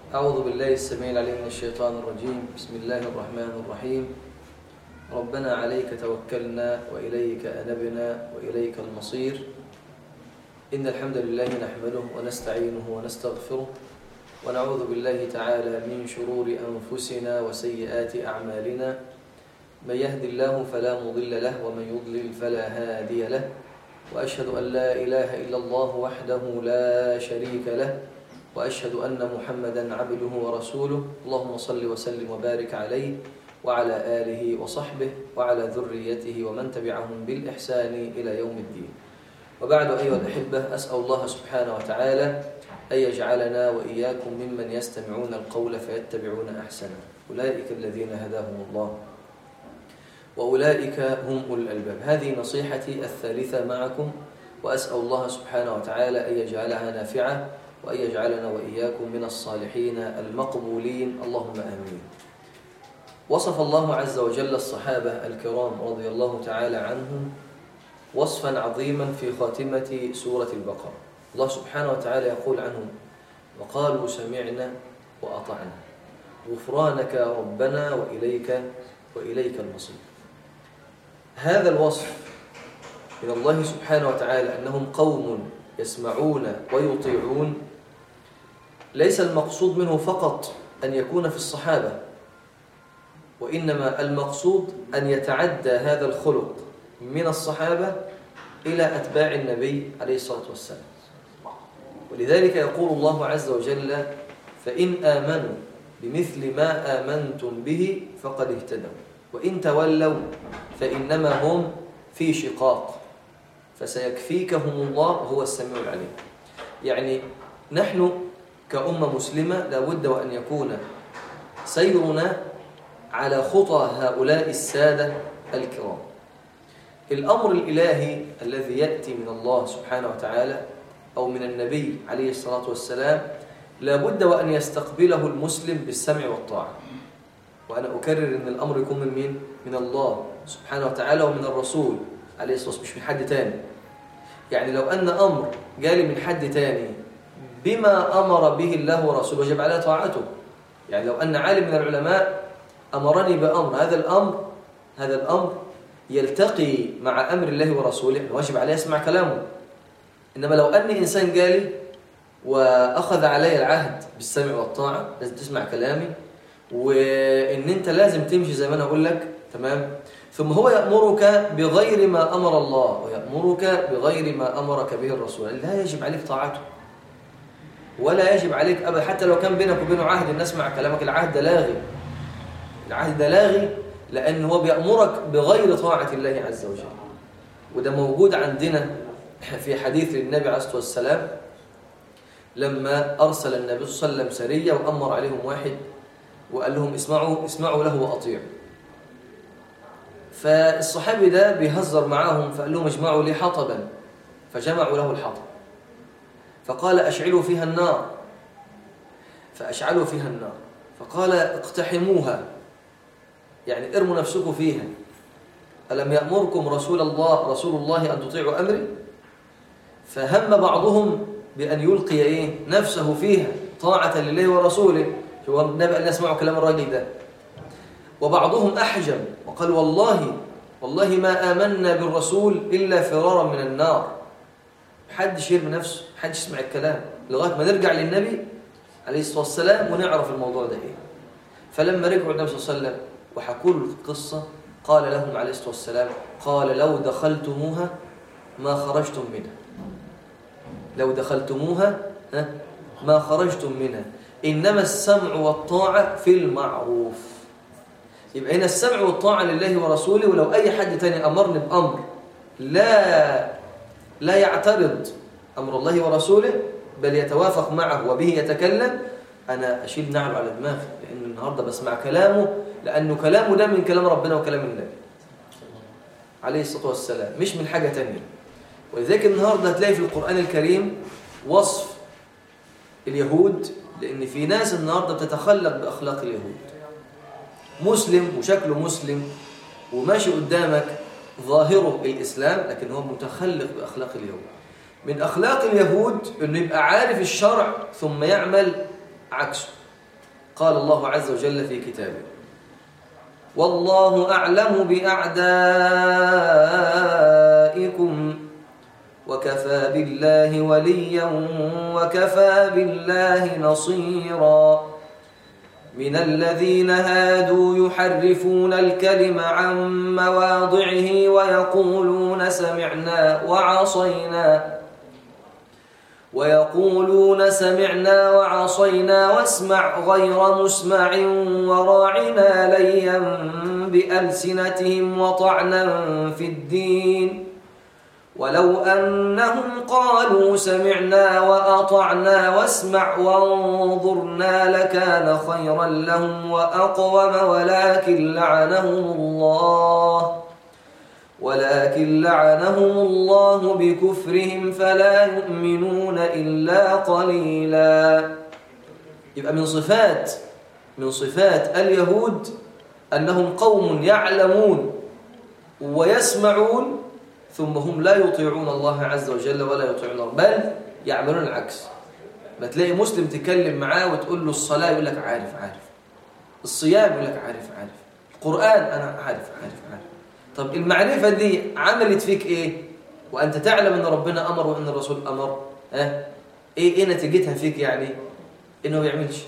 أعوذ بالله السميع العليم من الشيطان الرجيم بسم الله الرحمن الرحيم ربنا عليك توكلنا وإليك أنبنا وإليك المصير إن الحمد لله نحمده ونستعينه ونستغفره ونعوذ بالله تعالى من شرور أنفسنا وسيئات أعمالنا من يهد الله فلا مضل له ومن يضلل فلا هادي له وأشهد أن لا إله إلا الله وحده لا شريك له وأشهد أن محمدا عبده ورسوله اللهم صل وسلم وبارك عليه وعلى آله وصحبه وعلى ذريته ومن تبعهم بالإحسان إلى يوم الدين وبعد أيها الأحبة أسأل الله سبحانه وتعالى أن يجعلنا وإياكم ممن يستمعون القول فيتبعون أحسنه أولئك الذين هداهم الله وأولئك هم أولو الألباب هذه نصيحتي الثالثة معكم وأسأل الله سبحانه وتعالى أن يجعلها نافعة وأن يجعلنا وإياكم من الصالحين المقبولين اللهم آمين وصف الله عز وجل الصحابة الكرام رضي الله تعالى عنهم وصفا عظيما في خاتمة سورة البقرة الله سبحانه وتعالى يقول عنهم وقالوا سمعنا وأطعنا غفرانك ربنا وإليك وإليك المصير هذا الوصف من الله سبحانه وتعالى أنهم قوم يسمعون ويطيعون ليس المقصود منه فقط أن يكون في الصحابة وإنما المقصود أن يتعدى هذا الخلق من الصحابة إلى أتباع النبي عليه الصلاة والسلام ولذلك يقول الله عز وجل فإن آمنوا بمثل ما آمنتم به فقد اهتدوا وإن تولوا فإنما هم في شقاق فسيكفيكهم الله وهو السميع العليم يعني نحن كأمة مسلمة لابد وأن يكون سيرنا على خطى هؤلاء السادة الكرام الأمر الإلهي الذي يأتي من الله سبحانه وتعالى أو من النبي عليه الصلاة والسلام لابد وأن يستقبله المسلم بالسمع والطاعة وأنا أكرر أن الأمر يكون من مين؟ من الله سبحانه وتعالى ومن الرسول عليه الصلاة والسلام مش من حد تاني يعني لو أن أمر جالي من حد تاني بما أمر به الله ورسوله وجب عليه طاعته يعني لو أن عالم من العلماء أمرني بأمر هذا الأمر هذا الأمر يلتقي مع أمر الله ورسوله واجب عليه أسمع كلامه إنما لو أن إنسان جالي وأخذ علي العهد بالسمع والطاعة لازم تسمع كلامي وإن أنت لازم تمشي زي ما أنا أقول لك تمام ثم هو يأمرك بغير ما أمر الله ويأمرك بغير ما أمرك به الرسول لا يجب عليك طاعته ولا يجب عليك أبدا حتى لو كان بينك وبينه عهد الناس مع كلامك العهد ده لاغي العهد ده لاغي لأن هو بيأمرك بغير طاعة الله عز وجل وده موجود عندنا في حديث للنبي عليه الصلاة والسلام لما أرسل النبي صلى الله عليه وسلم سرية وأمر عليهم واحد وقال لهم اسمعوا اسمعوا له وأطيعوا فالصحابي ده بيهزر معاهم فقال لهم اجمعوا لي حطبا فجمعوا له الحطب فقال أشعلوا فيها النار فأشعلوا فيها النار فقال اقتحموها يعني ارموا نفسكم فيها ألم يأمركم رسول الله رسول الله أن تطيعوا أمري فهم بعضهم بأن يلقي إيه نفسه فيها طاعة لله ورسوله هو النبي أن يسمعوا كلام الراجل ده وبعضهم أحجم وقال والله والله ما آمنا بالرسول إلا فرارا من النار حدش يرمي نفسه حدش يسمع الكلام لغاية ما نرجع للنبي عليه الصلاة والسلام ونعرف الموضوع ده إيه فلما رجعوا النبي صلى الله عليه وسلم وحكوا له القصة قال لهم عليه الصلاة والسلام قال لو دخلتموها ما خرجتم منها لو دخلتموها ما خرجتم منها إنما السمع والطاعة في المعروف يبقى هنا السمع والطاعة لله ورسوله ولو أي حد تاني أمرني بأمر لا لا يعترض أمر الله ورسوله بل يتوافق معه وبه يتكلم أنا أشيل نعله على دماغي لأن النهاردة بسمع كلامه لأنه كلامه ده من كلام ربنا وكلام النبي عليه الصلاة والسلام مش من حاجة تانية ولذلك النهاردة هتلاقي في القرآن الكريم وصف اليهود لأن في ناس النهاردة بتتخلق بأخلاق اليهود مسلم وشكله مسلم وماشي قدامك ظاهره الإسلام لكن هو متخلق بأخلاق اليهود من أخلاق اليهود أنه يبقى عارف الشرع ثم يعمل عكسه قال الله عز وجل في كتابه والله أعلم بأعدائكم وكفى بالله وليا وكفى بالله نصيرا من الذين هادوا يحرفون الكلم عن مواضعه ويقولون سمعنا وعصينا ويقولون سمعنا وعصينا واسمع غير مسمع وراعنا ليا بألسنتهم وطعنا في الدين ولو أنهم قالوا سمعنا وأطعنا واسمع وانظرنا لكان خيرا لهم وأقوم ولكن لعنهم الله ولكن لعنهم الله بكفرهم فلا يؤمنون إلا قليلا يبقى من صفات من صفات اليهود أنهم قوم يعلمون ويسمعون ثم هم لا يطيعون الله عز وجل ولا يطيعون بل يعملون العكس ما تلاقي مسلم تكلم معاه وتقول له الصلاة يقول لك عارف عارف الصيام يقول لك عارف عارف القرآن أنا عارف عارف عارف طب المعرفة دي عملت فيك إيه وأنت تعلم أن ربنا أمر وأن الرسول أمر ها إيه, إيه نتيجتها فيك يعني إنه ما يعملش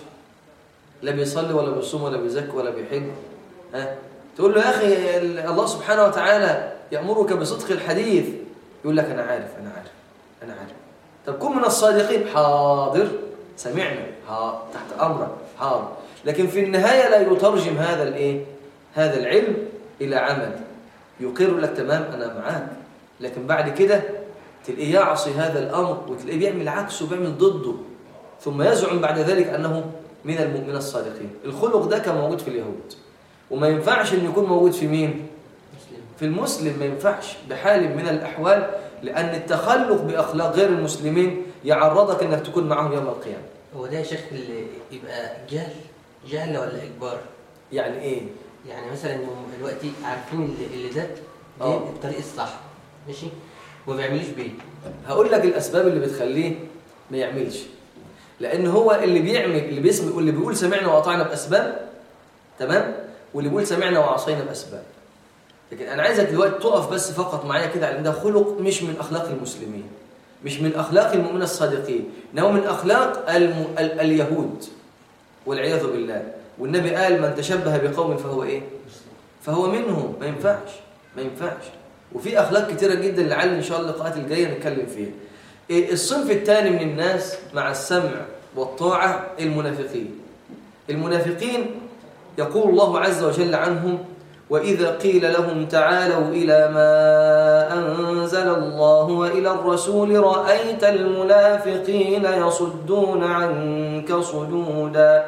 لا بيصلي ولا بيصوم ولا بيزكي ولا بيحج ها تقول له يا أخي الله سبحانه وتعالى يأمرك بصدق الحديث يقول لك أنا عارف أنا عارف أنا عارف طب كن من الصادقين حاضر سمعنا ها تحت أمرك حاضر لكن في النهاية لا يترجم هذا الإيه هذا العلم إلى عمل يقر لك تمام أنا معاك لكن بعد كده تلاقيه يعصي هذا الأمر وتلاقيه بيعمل عكسه وبيعمل ضده ثم يزعم بعد ذلك أنه من المؤمنين الصادقين الخلق ده كان موجود في اليهود وما ينفعش أن يكون موجود في مين؟ في المسلم ما ينفعش بحال من الأحوال لأن التخلق بأخلاق غير المسلمين يعرضك أنك تكون معهم يوم القيامة هو ده يا شيخ اللي يبقى جهل جهل ولا إجبار يعني إيه؟ يعني مثلا هم دلوقتي عارفين اللي, اللي ده آه. ده الطريق الصح ماشي وما بيعملوش بيه هقول لك الأسباب اللي بتخليه ما يعملش لأن هو اللي بيعمل اللي بيسمع واللي بيقول سمعنا وأطعنا بأسباب تمام واللي بيقول سمعنا وعصينا بأسباب لكن أنا عايزك دلوقتي تقف بس فقط معايا كده على إن ده خلق مش من أخلاق المسلمين مش من أخلاق المؤمنين الصادقين إنه من أخلاق الم... ال... اليهود والعياذ بالله والنبي قال من تشبه بقوم فهو إيه؟ فهو منهم ما ينفعش ما ينفعش وفي أخلاق كتيرة جدا لعل إن شاء الله اللقاءات الجاية نتكلم فيها إيه الصنف الثاني من الناس مع السمع والطاعة المنافقين المنافقين يقول الله عز وجل عنهم وإذا قيل لهم تعالوا إلى ما أنزل الله وإلى الرسول رأيت المنافقين يصدون عنك صدودا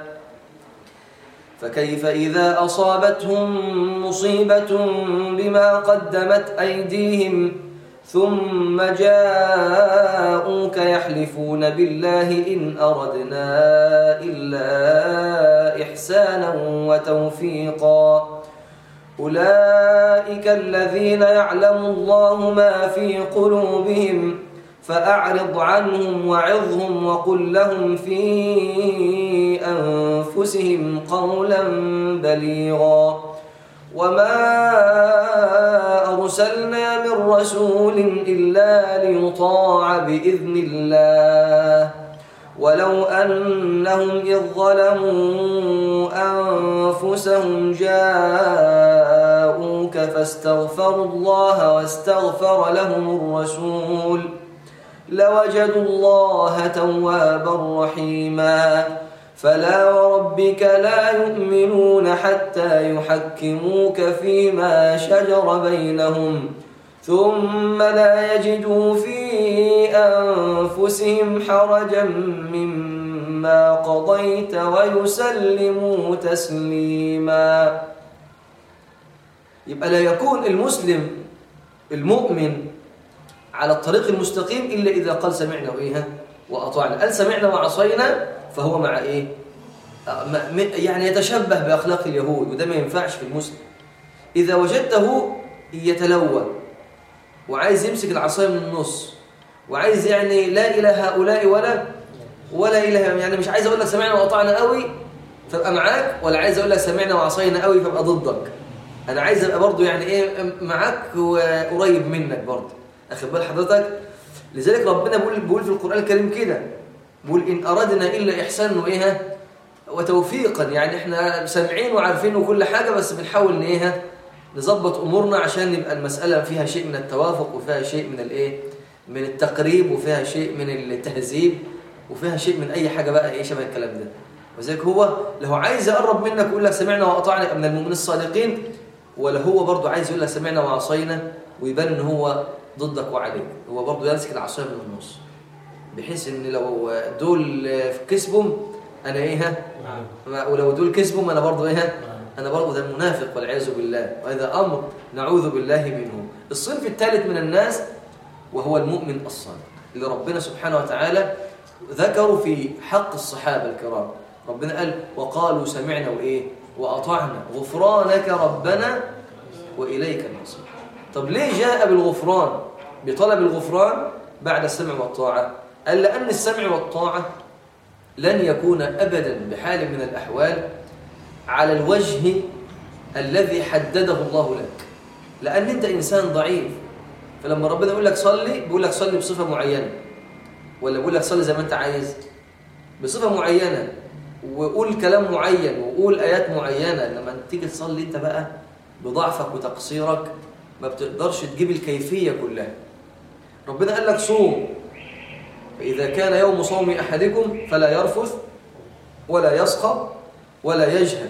فكيف إذا أصابتهم مصيبة بما قدمت أيديهم ثم جاءوك يحلفون بالله إن أردنا إلا إحسانا وتوفيقا أولئك الذين يعلم الله ما في قلوبهم فأعرض عنهم وعظهم وقل لهم في أنفسهم قولا بليغا وما أرسلنا من رسول إلا ليطاع بإذن الله ولو أنهم إذ ظلموا أنفسهم جاءوك فاستغفروا الله واستغفر لهم الرسول لوجدوا الله توابا رحيما فلا وربك لا يؤمنون حتى يحكموك فيما شجر بينهم ثم لا يجدوا في أنفسهم حرجا مما قضيت ويسلموا تسليما يبقى لا يكون المسلم المؤمن على الطريق المستقيم إلا إذا قال سمعنا وإيه وأطعنا قال سمعنا وعصينا فهو مع إيه يعني يتشبه بأخلاق اليهود وده ما ينفعش في المسلم إذا وجدته يتلوى وعايز يمسك العصاية من النص وعايز يعني لا إلى هؤلاء ولا ولا إله يعني مش عايز أقول لك سمعنا وأطعنا قوي فابقى معاك ولا عايز اقول لك سمعنا وعصينا قوي فابقى ضدك انا عايز ابقى برضو يعني ايه معاك وقريب منك برضو اخد بال حضرتك لذلك ربنا بيقول بيقول في القران الكريم كده بيقول ان اردنا الا احسانا وايه وتوفيقا يعني احنا سامعين وعارفين وكل حاجه بس بنحاول ان ايه نظبط امورنا عشان يبقى المساله فيها شيء من التوافق وفيها شيء من الايه من التقريب وفيها شيء من التهذيب وفيها شيء من اي حاجه بقى ايه شبه الكلام ده وذلك هو لو عايز يقرب منك ويقول لك سمعنا واطعنا من المؤمنين الصادقين ولا هو برضه عايز يقول لك سمعنا وعصينا ويبان ان هو ضدك وعليك هو برضه يمسك العصايه من النص بحيث ان لو دول كسبهم انا ايه ها نعم ولو دول كسبهم انا برضه ايه ها نعم انا برضه ده المنافق والعياذ بالله وهذا امر نعوذ بالله منه الصنف الثالث من الناس وهو المؤمن الصادق اللي ربنا سبحانه وتعالى ذكروا في حق الصحابه الكرام ربنا قال وقالوا سمعنا وايه واطعنا غفرانك ربنا واليك المصير طب ليه جاء بالغفران بطلب الغفران بعد السمع والطاعه قال لان السمع والطاعه لن يكون ابدا بحال من الاحوال على الوجه الذي حدده الله لك لأن أنت إنسان ضعيف فلما ربنا يقول لك صلي بيقول لك صلي بصفة معينة ولا بيقول لك صلي زي ما أنت عايز بصفة معينة وقول كلام معين وقول آيات معينة لما تيجي تصلي أنت بقى بضعفك وتقصيرك ما بتقدرش تجيب الكيفية كلها ربنا قال لك صوم فإذا كان يوم صوم أحدكم فلا يرفث ولا يسخط ولا يجهل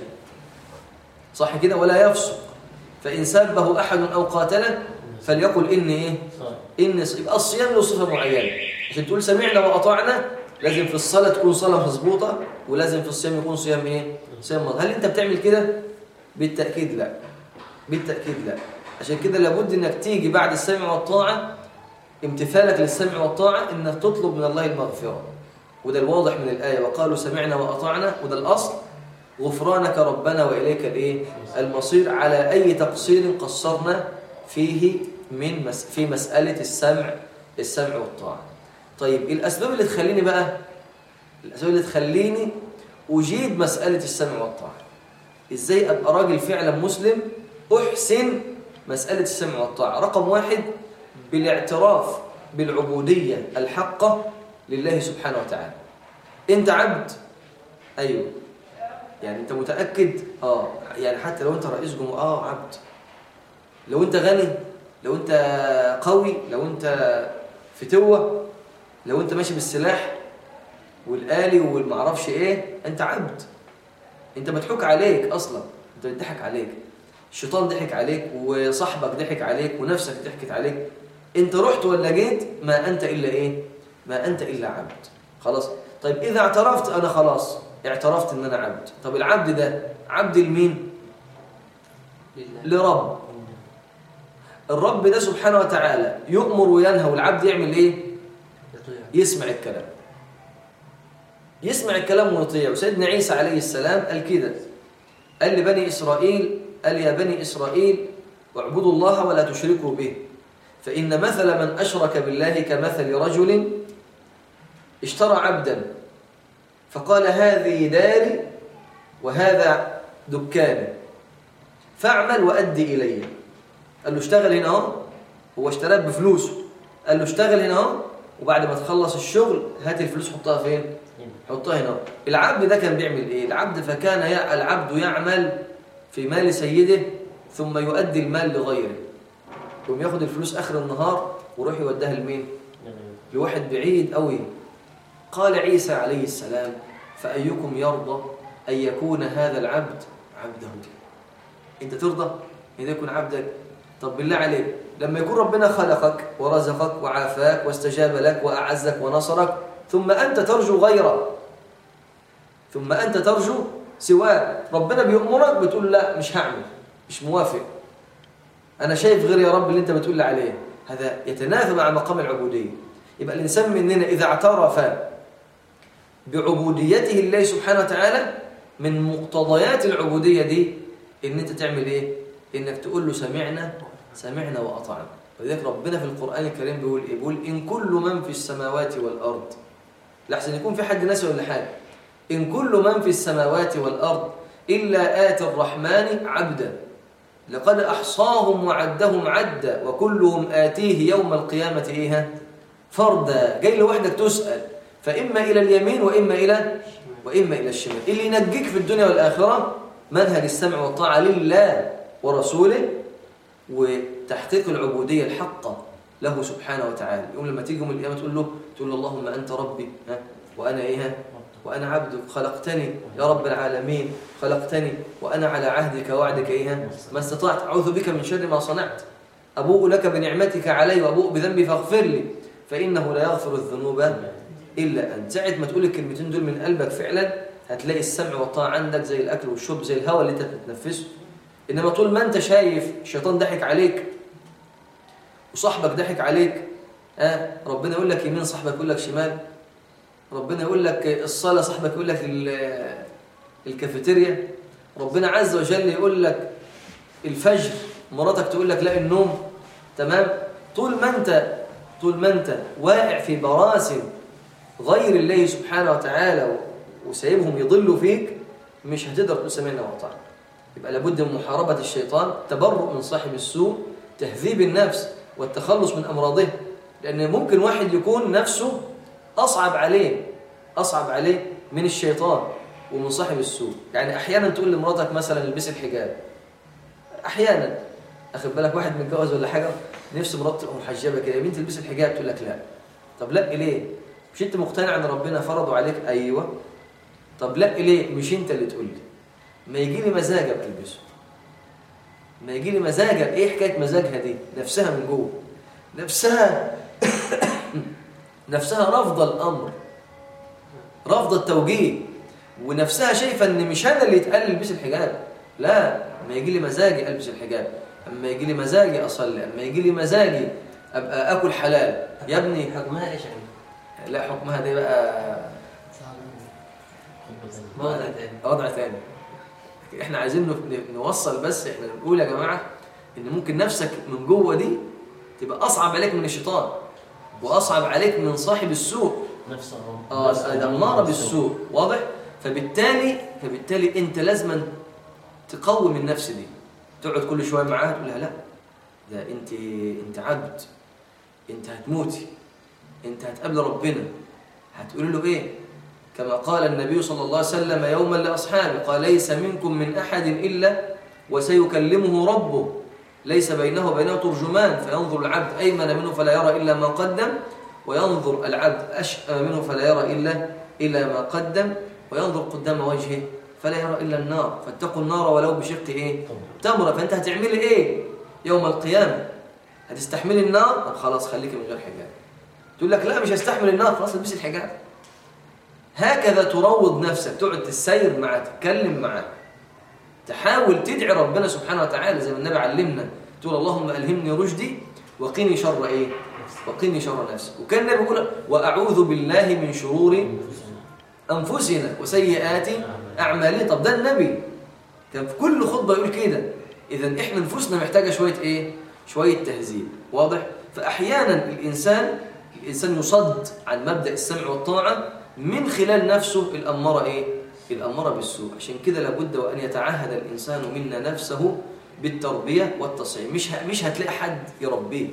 صح كده ولا يفسق فإن سبه أحد أو قاتله فليقل إني إيه صحيح إن يبقى الصيام له صفة معينة عشان تقول سمعنا وأطعنا لازم في الصلاة تكون صلاة مظبوطة ولازم في الصيام يكون صيام إيه صيام مظبوط هل أنت بتعمل كده بالتأكيد لا بالتأكيد لا عشان كده لابد إنك تيجي بعد السمع والطاعة امتثالك للسمع والطاعة إنك تطلب من الله المغفرة وده الواضح من الآية وقالوا سمعنا وأطعنا وده الأصل غفرانك ربنا وإليك الإيه؟ المصير على أي تقصير قصرنا فيه من مس في مسألة السمع السمع والطاعة طيب إيه الأسباب اللي تخليني بقى الأسباب اللي تخليني أجيد مسألة السمع والطاعة إزاي أبقى راجل فعلا مسلم أحسن مسألة السمع والطاعة رقم واحد بالاعتراف بالعبودية الحقة لله سبحانه وتعالى أنت عبد أيوه يعني أنت متأكد آه يعني حتى لو أنت رئيس جمهورية آه عبد لو أنت غني لو أنت قوي لو أنت فتوة لو أنت ماشي بالسلاح والآلي والمعرفش إيه أنت عبد أنت مضحوك عليك أصلا أنت بيضحك عليك الشيطان ضحك عليك وصاحبك ضحك عليك ونفسك ضحكت عليك انت رحت ولا جيت ما انت الا ايه ما انت الا عبد خلاص طيب اذا اعترفت انا خلاص اعترفت ان انا عبد طب العبد ده عبد لمين لله لرب الرب ده سبحانه وتعالى يؤمر وينهى والعبد يعمل ايه يطيع يسمع الكلام يسمع الكلام ويطيع وسيدنا عيسى عليه السلام قال كده قال لبني إسرائيل قال يا بني إسرائيل اعبدوا الله ولا تشركوا به فإن مثل من أشرك بالله كمثل رجل اشترى عبدا فقال هذه داري وهذا دكاني فاعمل وأدي إلي قال له اشتغل هنا اهو هو اشتراه بفلوسه قال له اشتغل هنا اهو وبعد ما تخلص الشغل هات الفلوس حطها فين حطها هنا العبد ده كان بيعمل ايه العبد فكان يع- العبد يعمل في مال سيده ثم يؤدي المال لغيره يقوم ياخد الفلوس اخر النهار ويروح يوديها لمين لواحد بعيد قوي قال عيسى عليه السلام فأيكم يرضى أن يكون هذا العبد عبده أنت ترضى أن يكون عبدك طب بالله عليك لما يكون ربنا خلقك ورزقك وعافاك واستجاب لك وأعزك ونصرك ثم أنت ترجو غيره ثم أنت ترجو سواه ربنا بيأمرك بتقول لا مش هعمل مش موافق أنا شايف غير يا رب اللي أنت بتقول لي عليه هذا يتنافى مع مقام العبودية يبقى الإنسان مننا إذا اعترف بعبوديته لله سبحانه وتعالى من مقتضيات العبودية دي إن أنت تعمل إيه؟ إنك تقول له سمعنا سمعنا وأطعنا ولذلك ربنا في القرآن الكريم بيقول إيه؟ بيقول إن كل من في السماوات والأرض لحسن يكون في حد ناسي ولا حاجة إن كل من في السماوات والأرض إلا آتي الرحمن عبدا لقد أحصاهم وعدهم عدا وكلهم آتيه يوم القيامة إيه فردا جاي لوحدك تسأل فإما إلى اليمين وإما إلى وإما إلى الشمال اللي ينجيك في الدنيا والآخرة منهج السمع والطاعة لله ورسوله وتحقيق العبودية الحقة له سبحانه وتعالى يوم لما تيجي يوم القيامة تقول له تقول له اللهم أنت ربي ها وأنا إيه ها؟ وأنا عبدك خلقتني يا رب العالمين خلقتني وأنا على عهدك ووعدك إيه ها؟ ما استطعت أعوذ بك من شر ما صنعت أبوء لك بنعمتك علي وأبوء بذنبي فاغفر لي فإنه لا يغفر الذنوب إلا أنت ساعة ما تقول الكلمتين دول من قلبك فعلا هتلاقي السمع والطاعة عندك زي الأكل والشرب زي الهواء اللي أنت بتتنفسه إنما طول ما أنت شايف الشيطان ضحك عليك وصاحبك ضحك عليك آه ربنا يقول لك يمين صاحبك يقول لك شمال ربنا يقول لك الصلاة صاحبك يقول لك ال- الكافيتيريا ربنا عز وجل يقول لك الفجر مراتك تقول لك لا النوم تمام طول ما انت طول ما انت واقع في براسم غير الله سبحانه وتعالى و- وسايبهم يضلوا فيك مش هتقدر تقول سمعنا وأطعنا يبقى لابد من محاربة الشيطان تبرؤ من صاحب السوء تهذيب النفس والتخلص من أمراضه لأن ممكن واحد يكون نفسه أصعب عليه أصعب عليه من الشيطان ومن صاحب السوء يعني أحيانا تقول لمراتك مثلا البسي الحجاب أحيانا أخد بالك واحد متجوز ولا حاجة نفس مراته تبقى محجبة كده يا بنتي البسي الحجاب تقول لك لا طب لا ليه مش أنت مقتنع أن ربنا فرضه عليك أيوه طب لا ليه مش أنت اللي تقول لي ما يجي لي مزاج ابقى البسه ما يجي لي مزاجها ايه حكايه مزاجها دي نفسها من جوه نفسها نفسها رافضه الامر رافضه التوجيه ونفسها شايفه ان مش انا اللي يتقال البس الحجاب لا اما يجي لي مزاجي البس الحجاب اما يجي لي مزاجي اصلي اما يجي لي مزاجي ابقى اكل حلال يا ابني حكمها ايش يعني؟ لا حكمها دي بقى وضع تاني وضع ثاني احنا عايزين ن- نوصل بس احنا بنقول يا جماعه ان ممكن نفسك من جوه دي تبقى اصعب عليك من الشيطان واصعب عليك من صاحب السوء نفس اه الاماره بالسوء واضح فبالتالي فبالتالي انت لازما تقوم النفس دي تقعد كل شويه معاها تقول لها لا ده انت انت عبد انت هتموتي انت هتقابل ربنا هتقول له ايه كما قال النبي صلى الله عليه وسلم يوما لاصحابه قال ليس منكم من احد الا وسيكلمه ربه ليس بينه وبينه ترجمان فينظر العبد ايمن منه فلا يرى الا ما قدم وينظر العبد اشأم منه فلا يرى الا الا ما قدم وينظر قدام وجهه فلا يرى الا النار فاتقوا النار ولو بشق ايه تمره فانت هتعملي ايه يوم القيامه هتستحملي النار طب خلاص خليكي من غير حجاب تقول لك لا مش هستحمل النار خلاص البسي الحجاب هكذا تروض نفسك تقعد تسير معاه تتكلم معاه تحاول تدعي ربنا سبحانه وتعالى زي ما النبي علمنا تقول اللهم ألهمني رشدي وقني شر ايه وقني شر نفسي وكان النبي يقول واعوذ بالله من شرور انفسنا وسيئات اعمالنا طب ده النبي كان في كل خطبه يقول كده اذا احنا نفوسنا محتاجه شويه ايه شويه تهذيب واضح فاحيانا الانسان الانسان يصد عن مبدا السمع والطاعه من خلال نفسه الاماره ايه الاماره بالسوء عشان كده لابد وان يتعهد الانسان منا نفسه بالتربيه والتصحيح مش ه... مش هتلاقي حد يربيك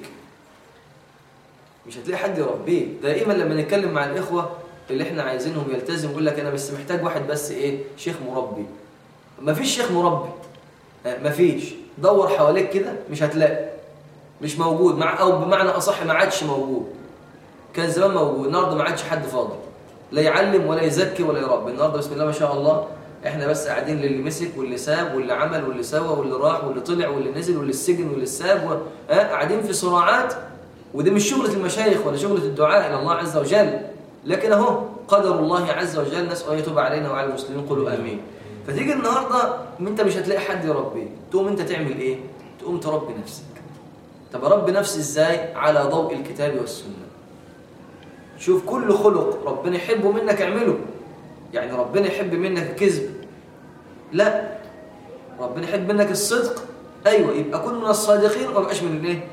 مش هتلاقي حد يربيك دائما لما نتكلم مع الاخوه اللي احنا عايزينهم يلتزم يقول لك انا بس محتاج واحد بس ايه شيخ مربي مفيش شيخ مربي آه، مفيش دور حواليك كده مش هتلاقي مش موجود مع او بمعنى اصح ما عادش موجود كان زمان موجود النهارده ما عادش حد فاضي لا يعلم ولا يزكي ولا يربي النهارده بسم الله ما شاء الله احنا بس قاعدين للي مسك واللي ساب واللي عمل واللي سوى واللي راح واللي طلع واللي نزل واللي السجن واللي ساب و... آه قاعدين في صراعات ودي مش شغلة المشايخ ولا شغلة الدعاء إلى الله عز وجل لكن أهو قدر الله عز وجل نسأل أن يتوب علينا وعلى المسلمين قولوا آمين فتيجي النهاردة أنت مش هتلاقي حد يربيك تقوم أنت تعمل إيه؟ تقوم تربي نفسك طب أربي نفسي إزاي؟ على ضوء الكتاب والسنة شوف كل خلق ربنا يحبه منك اعمله يعني ربنا يحب منك الكذب لا ربنا يحب منك الصدق ايوه يبقى كن من الصادقين وما بقاش من الايه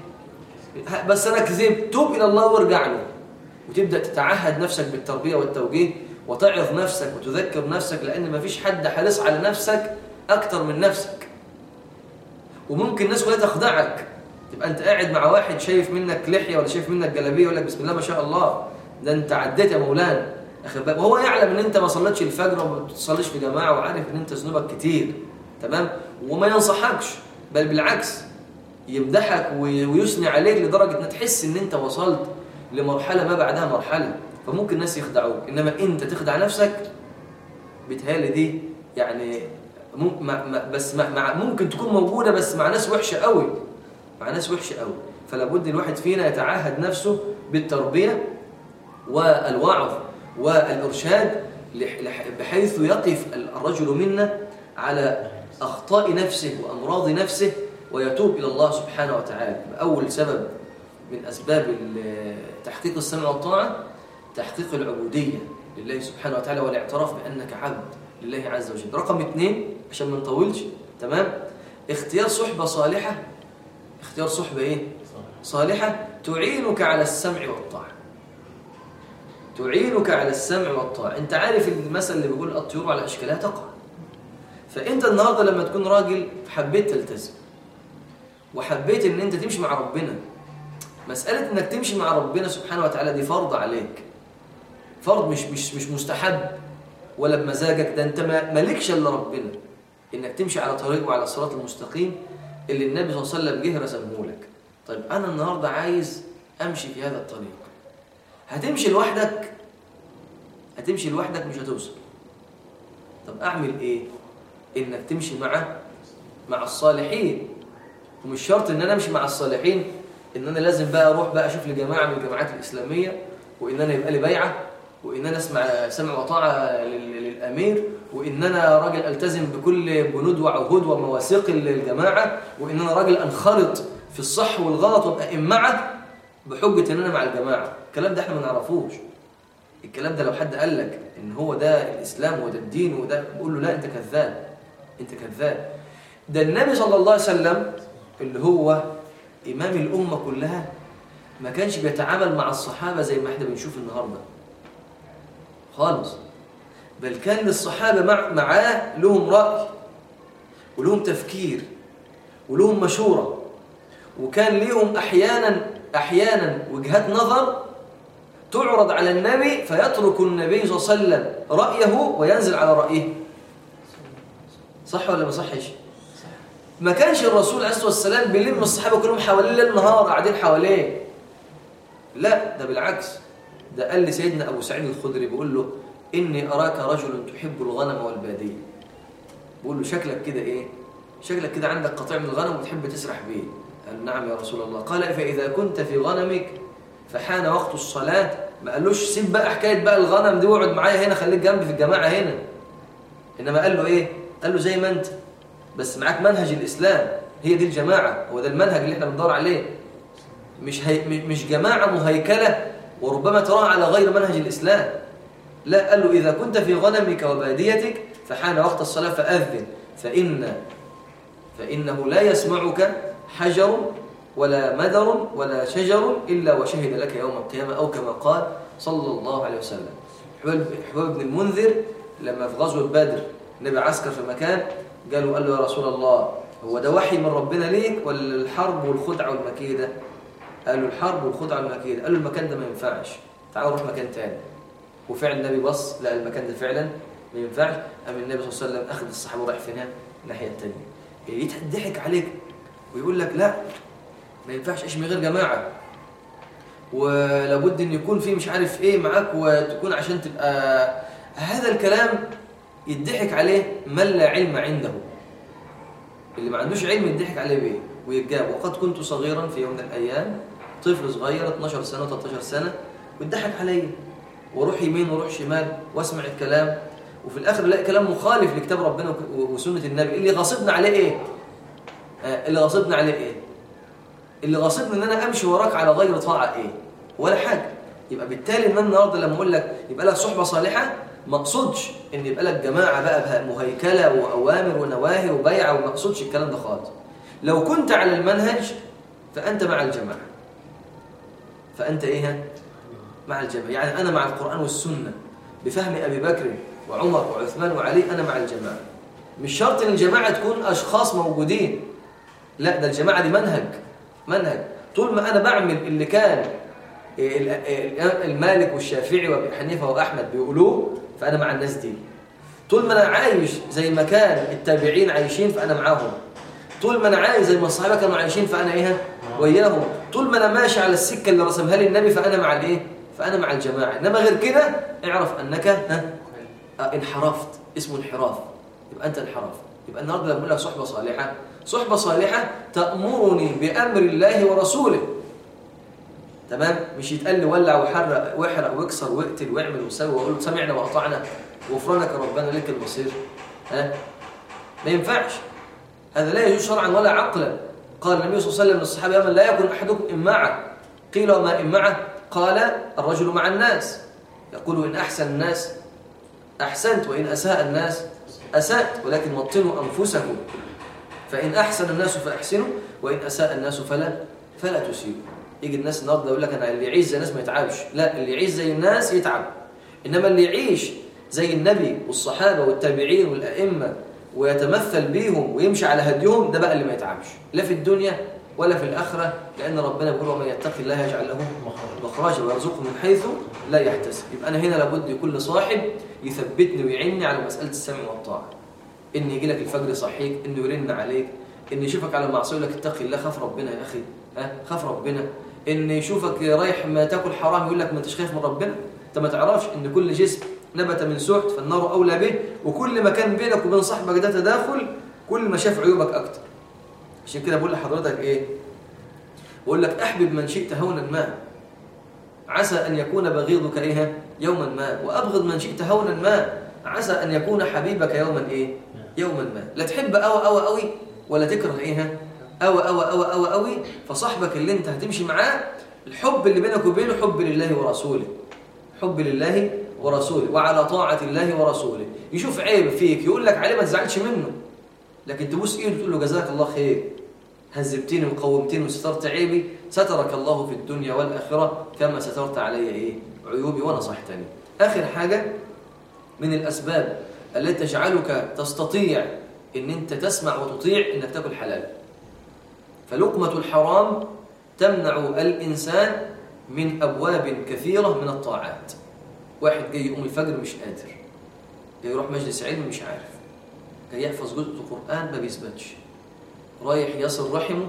بس انا كذبت توب الى الله وارجع له وتبدا تتعهد نفسك بالتربيه والتوجيه وتعظ نفسك وتذكر نفسك لأن ما فيش حد حريص على نفسك أكتر من نفسك وممكن الناس كلها تخدعك تبقى أنت قاعد مع واحد شايف منك لحية ولا شايف منك جلابية يقول لك بسم الله ما شاء الله ده أنت عديت يا مولانا أخد بالك وهو يعلم إن أنت ما صليتش الفجر وما بتصليش في جماعة وعارف إن أنت ذنوبك كتير تمام وما ينصحكش بل بالعكس يمدحك وي- ويثني عليك لدرجة ان تحس ان انت وصلت لمرحلة ما بعدها مرحلة فممكن الناس يخدعوك انما انت تخدع نفسك بتهيألي دي يعني مم- مع- مع- بس مع مع ممكن تكون موجودة بس مع ناس وحشة قوي مع ناس وحشة قوي فلا بد الواحد فينا يتعاهد نفسه بالتربية والوعظ والإرشاد لح- لح- بحيث يقف الرجل منا على أخطاء نفسه وأمراض نفسه ويتوب إلى الله سبحانه وتعالى أول سبب من أسباب ال- تحقيق السمع والطاعة تحقيق العبودية لله سبحانه وتعالى والاعتراف بأنك عبد لله عز وجل رقم اثنين عشان ما نطولش تمام اختيار صحبة صالحة اختيار صحبة ايه صالحة تعينك على السمع والطاعة تعينك على السمع والطاعة انت عارف المثل اللي بيقول الطيور على اشكالها تقع فانت النهارده لما تكون راجل حبيت تلتزم وحبيت ان انت تمشي مع ربنا مسألة انك تمشي مع ربنا سبحانه وتعالى دي فرض عليك فرض مش مش مش مستحب ولا بمزاجك ده انت ما- مالكش الا ربنا انك تمشي على طريق وعلى الصراط المستقيم اللي النبي صلى الله عليه وسلم جه رسمه لك طيب انا النهارده عايز امشي في هذا الطريق هتمشي لوحدك هتمشي لوحدك مش هتوصل طب اعمل ايه انك تمشي مع مع الصالحين ومش شرط ان انا امشي مع الصالحين ان انا لازم بقى اروح بقى اشوف لي جماعه من الجماعات الاسلاميه وان انا يبقى لي بيعه وان انا اسمع سمع وطاعه لل- للامير وان انا راجل التزم بكل بنود وعهود ومواثيق الجماعه وان انا راجل انخرط في الصح والغلط وابقى امعه بحجه ان انا مع الجماعه الكلام ده احنا ما نعرفوش الكلام ده لو حد قال لك ان هو ده الاسلام وده الدين وده بقول له لا انت كذاب انت كذاب ده النبي صلى الله عليه وسلم اللي هو امام الامه كلها ما كانش بيتعامل مع الصحابه زي ما احنا بنشوف النهارده خالص بل كان للصحابه مع معاه لهم راي ولهم تفكير ولهم مشوره وكان ليهم احيانا احيانا وجهات نظر تعرض على النبي فيترك النبي صلى الله عليه وسلم رايه وينزل على رايه صح ولا ما صحش ما كانش الرسول عليه الصلاه والسلام بيلم الصحابه كلهم حواليه ليل نهار قاعدين حواليه لا ده بالعكس ده قال لسيدنا ابو سعيد الخدري بيقول له اني اراك رجل تحب الغنم والباديه بيقول له شكلك كده ايه شكلك كده عندك قطيع من الغنم وتحب تسرح بيه قال نعم يا رسول الله قال فاذا كنت في غنمك فحان وقت الصلاه ما قالوش سيب بقى حكايه بقى الغنم دي واقعد معايا هنا خليك جنبي في الجماعه هنا انما قال له ايه قال له زي ما انت بس معاك منهج الاسلام هي دي الجماعه هو ده المنهج اللي احنا بندور عليه مش هي مش جماعه مهيكله وربما تراها على غير منهج الاسلام لا قال له اذا كنت في غنمك وباديتك فحان وقت الصلاه فاذن فان فانه لا يسمعك حجر ولا مدر ولا شجر الا وشهد لك يوم القيامه او كما قال صلى الله عليه وسلم حباب حباب بن المنذر لما في غزوه بدر النبي عسكر في مكان قالوا قال له يا رسول الله هو ده وحي من ربنا ليك ولا الحرب والخدعه والمكيده قالوا الحرب والخدعه والمكيده قالوا المكان ده ما ينفعش تعالوا نروح مكان تاني وفعلا النبي بص لقى المكان ده فعلا ما ينفعش قام النبي صلى الله عليه وسلم اخذ الصحابه ورايح فين الناحيه الثانيه يضحك عليك ويقول لك لا ما ينفعش ايش من غير جماعه ولابد ان يكون في مش عارف ايه معاك وتكون عشان تبقى هذا الكلام يضحك عليه من لا علم عنده اللي ما عندوش علم يضحك عليه بيه ويتجاب وقد كنت صغيرا في يوم من الايام طفل صغير 12 سنه 13 سنه ويضحك عليا واروح يمين واروح شمال واسمع الكلام وفي الاخر الاقي كلام مخالف لكتاب ربنا وك- وسنه النبي اللي غاصبنا عليه ايه آه، اللي غاصبنا عليه ايه اللي غاصبني ان انا امشي وراك على غير طاعه ايه ولا حاجه يبقى بالتالي ان انا النهارده لما اقول لك يبقى لك صحبه صالحه ما اقصدش ان يبقى لك جماعه بقى بها- مهيكله واوامر ونواهي وبيعه وما اقصدش الكلام ده خالص لو كنت على المنهج فانت مع الجماعه فانت ايه مع الجماعه يعني انا مع القران والسنه بفهم أبي بكر وعمر وعثمان وعلي أنا مع الجماعة مش شرط إن الجماعة تكون أشخاص موجودين لا ده الجماعة دي منهج منهج طول ما أنا بعمل اللي كان ال- ال- المالك والشافعي وابي حنيفة وأحمد بيقولوه فأنا مع الناس دي طول ما أنا عايش زي ما كان التابعين عايشين فأنا معاهم طول ما أنا عايش زي ما الصحابة كانوا عايشين فأنا إيه وياهم طول ما أنا ماشي على السكة اللي رسمها لي النبي فأنا مع الإيه فأنا مع الجماعة إنما غير كده اعرف أنك ها آه، انحرفت اسمه انحراف يبقى أنت انحرفت يبقى النهارده لما بقول لك صحبة صالحة صحبة صالحة تأمرني بأمر الله ورسوله تمام مش يتقال لي ولع وحرق واحرق واكسر واقتل واعمل وسوي واقول له سمعنا واطعنا غفرانك يا ربنا لك المصير ها ما ينفعش هذا لا يجوز شرعا ولا عقلا قال النبي صلى الله عليه وسلم للصحابه يوما لا يكن احدكم امعه قيل وما امعه قال الرجل مع الناس يقول ان احسن الناس احسنت وان اساء الناس اسات ولكن وطنوا انفسكم فان احسن الناس فاحسنوا وان اساء الناس فلا فلا تسيئوا يجي الناس النهارده يقول لك انا اللي يعيش زي الناس ما يتعبش لا اللي يعيش زي الناس يتعب انما اللي يعيش زي النبي والصحابه والتابعين والائمه ويتمثل بيهم ويمشي على هديهم ده بقى اللي ما يتعبش لا في الدنيا ولا في الاخره لان ربنا بيقول ومن يتق الله يجعل له مخرجا ويرزقه من حيث لا يحتسب يبقى انا هنا لابد يكون صاحب يثبتني ويعني على مساله السمع والطاعه ان يجي لك الفجر يصحيك انه يرن عليك ان يشوفك على المعصيه يقول لك اتق الله خاف ربنا يا اخي ها خاف ربنا ان يشوفك رايح ما تاكل حرام يقول لك ما انتش خايف من ربنا انت ما تعرفش ان كل جسم نبت من سحت فالنار اولى به وكل ما كان بينك وبين صاحبك ده تداخل كل ما شاف عيوبك اكتر عشان كده بقول لحضرتك ايه بقول لك احبب من شئت هونا ما عسى ان يكون بغيضك ايه يوما ما وابغض من شئت هونا ما عسى ان يكون حبيبك يوما ايه يوما ما لا تحب قوي قوي قوي ولا تكره ايه قوي قوي قوي قوي قوي فصاحبك اللي انت هتمشي معاه الحب اللي بينك وبينه حب لله ورسوله حب لله ورسوله وعلى طاعة الله ورسوله يشوف عيب فيك يقول لك عليه ما تزعلش منه لكن تبوس ايده تقول له جزاك الله خير هذبتني وقومتني وسترت عيبي سترك الله في الدنيا والآخرة كما سترت علي ايه عيوبي ونصحتني آخر حاجة من الأسباب التي تجعلك تستطيع ان انت تسمع وتطيع انك تاكل حلال فلقمة الحرام تمنع الإنسان من أبواب كثيرة من الطاعات واحد جاي يقوم الفجر مش قادر جاي يروح مجلس علم مش عارف جاي يحفظ جزء القرآن ما بيثبتش رايح يصل رحمه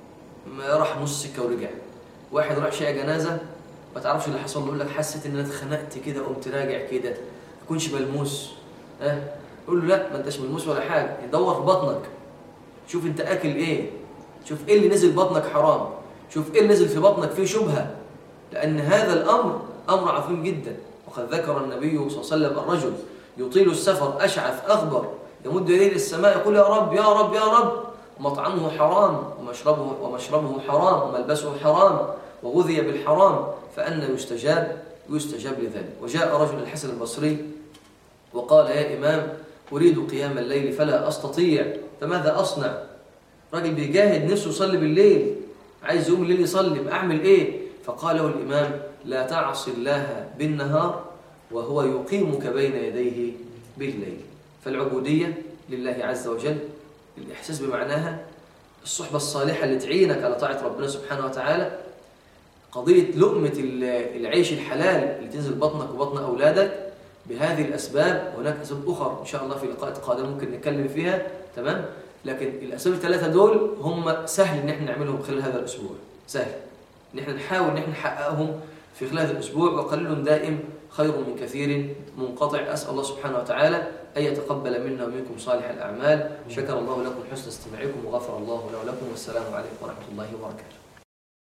ما راح نص سكة ورجع واحد راح شيء جنازة ما تعرفش اللي حصل له يقول لك حسيت ان انا اتخنقت كده قمت راجع كده ما يكونش ملموس ها أه؟ يقول له لا ما انتش ملموس ولا حاجه يدور في بطنك شوف انت اكل ايه شوف ايه اللي نزل بطنك حرام شوف ايه اللي نزل في بطنك فيه شبهه لان هذا الامر امر عظيم جدا وقد ذكر النبي صلى الله عليه وسلم الرجل يطيل السفر اشعث اغبر يمد يديه للسماء يقول يا رب يا رب يا رب مطعمه حرام ومشربه ومشربه حرام وملبسه حرام وغذي بالحرام فأن يستجاب يستجاب لذلك وجاء رجل الحسن البصري وقال يا إمام أريد قيام الليل فلا أستطيع فماذا أصنع راجل بيجاهد نفسه يصلي بالليل عايز يقوم الليل يصلي أعمل إيه فقال له الإمام لا تعصي الله بالنهار وهو يقيمك بين يديه بالليل فالعبودية لله عز وجل الإحساس بمعناها الصحبة الصالحة اللي تعينك على طاعة ربنا سبحانه وتعالى قضية لقمة العيش الحلال اللي تنزل بطنك وبطن أولادك بهذه الأسباب وهناك أسباب أخرى إن شاء الله في لقاءات قادمة ممكن نتكلم فيها تمام لكن الأسباب الثلاثة دول هم سهل إن احنا نعملهم خلال هذا الأسبوع سهل إن احنا نحاول إن احنا نحققهم في خلال هذا الأسبوع وقليل دائم خير من كثير منقطع أسأل الله سبحانه وتعالى أن يتقبل منا ومنكم صالح الأعمال شكر الله لكم حسن استماعكم وغفر الله لنا ولكم والسلام عليكم ورحمة الله وبركاته